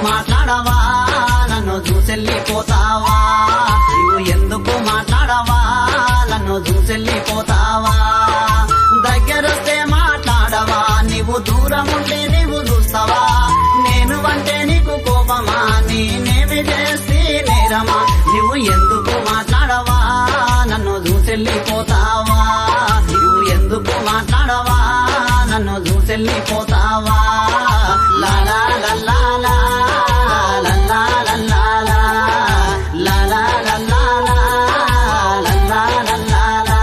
మాట్లాడవా నన్ను చూసెళ్ళిపోతావా నువ్వు ఎందుకు మాట్లాడవా నన్ను చూసెళ్ళిపోతావా దగ్గరొస్తే మాట్లాడవా నీవు దూరం ఉంటే నీవు చూస్తావా నేను అంటే నీకు కోపమా నేనేమి చేస్తే నేరమా నువ్వు ఎందుకు మాట్లాడవా నన్ను చూసెళ్ళిపోతావా నువ్వు ఎందుకు మాట్లాడవా నన్ను చూసెళ్ళిపోతావా లాలా లల్లా లా, లల్లా లల్లా లా, లాలా లల్లా లా, లల్లా లల్లా లా.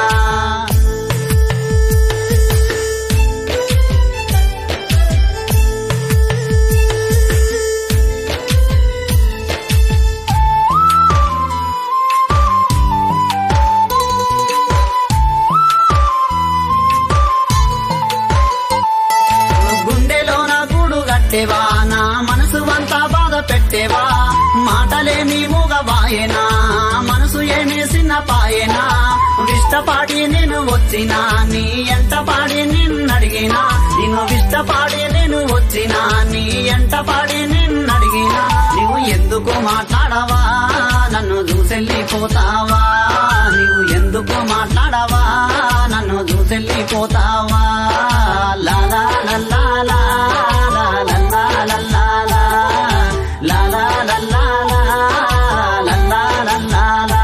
గుండెలోన గూడు కట్టేవా నా మనసు అంతా బాధ పెట్టేవా మాటలేమి మూగబాయేనా మనసు ఏమి చిన్న పాయేనా విష్టపాడి నేను వచ్చినా నీ ఎంట పాడి నిన్నడిగినా నిన్ను విష్టపాడి నేను వచ్చినా నీ ఎంట పాడి నిన్నడిగినా నువ్వు ఎందుకు మాట్లాడవా నన్ను చూసెళ్ళిపోతావా నువ్వు ఎందుకు మాట్లాడవా నన్ను చూసెళ్ళిపోతావా లాలా లల్లా లా, లా లల్లా లల్లా లా, లాలా లల్లా లా, లల్లా లల్లా లా.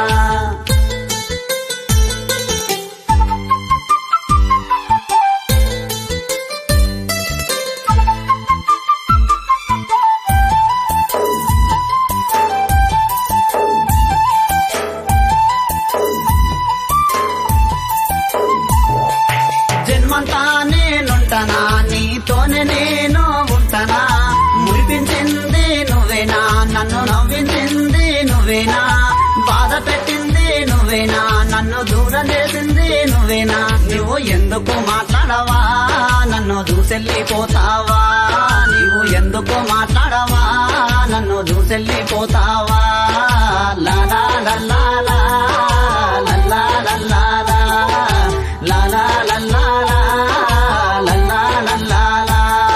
జన్మంతా నేనుంటనా నీతోనే నేను ఉంటనా మురిపించింది నువ్వేనా నన్ను నవ్వించింది నువ్వేనా బాధ పెట్టింది నువ్వేనా నన్ను దూరం చేసింది నువ్వేనా నువ్వు ఎందుకు మాట్లాడవా నన్ను దూసెళ్ళిపోతావా నువ్వు ఎందుకు మాట్లాడవా నన్ను దూసెళ్ళిపోతావా లాలా లల్లా లా, లల్లా లల్లా లా, లాలా లల్లా లా, లల్లా లల్లా లా.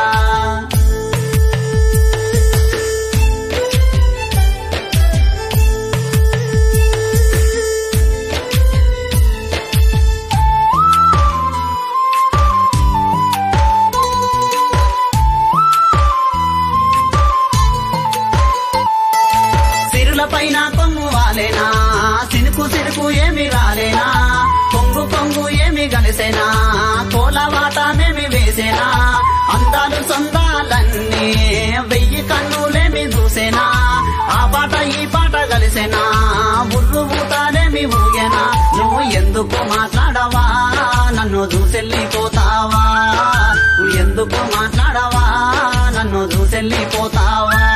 సిరుల పైన కొంగు వాలేనా సినుకు సినుకు ఏమి రాలేనా కొంగు కొంగు ఏమి గలిసేనా కోలవాటమేమి వేసేనా అందాలు సొందాలన్నీ వెయ్యి కన్నులేమి చూసేనా ఆ పాట ఈ పాట కలిసేనా ఉర్రు ఊతాలేమి ఊగేనా నువ్వు ఎందుకు మాట్లాడవా నన్ను చూసెళ్ళిపోతావా నువ్వు ఎందుకు మాట్లాడవా నన్ను చూసెళ్ళిపోతావా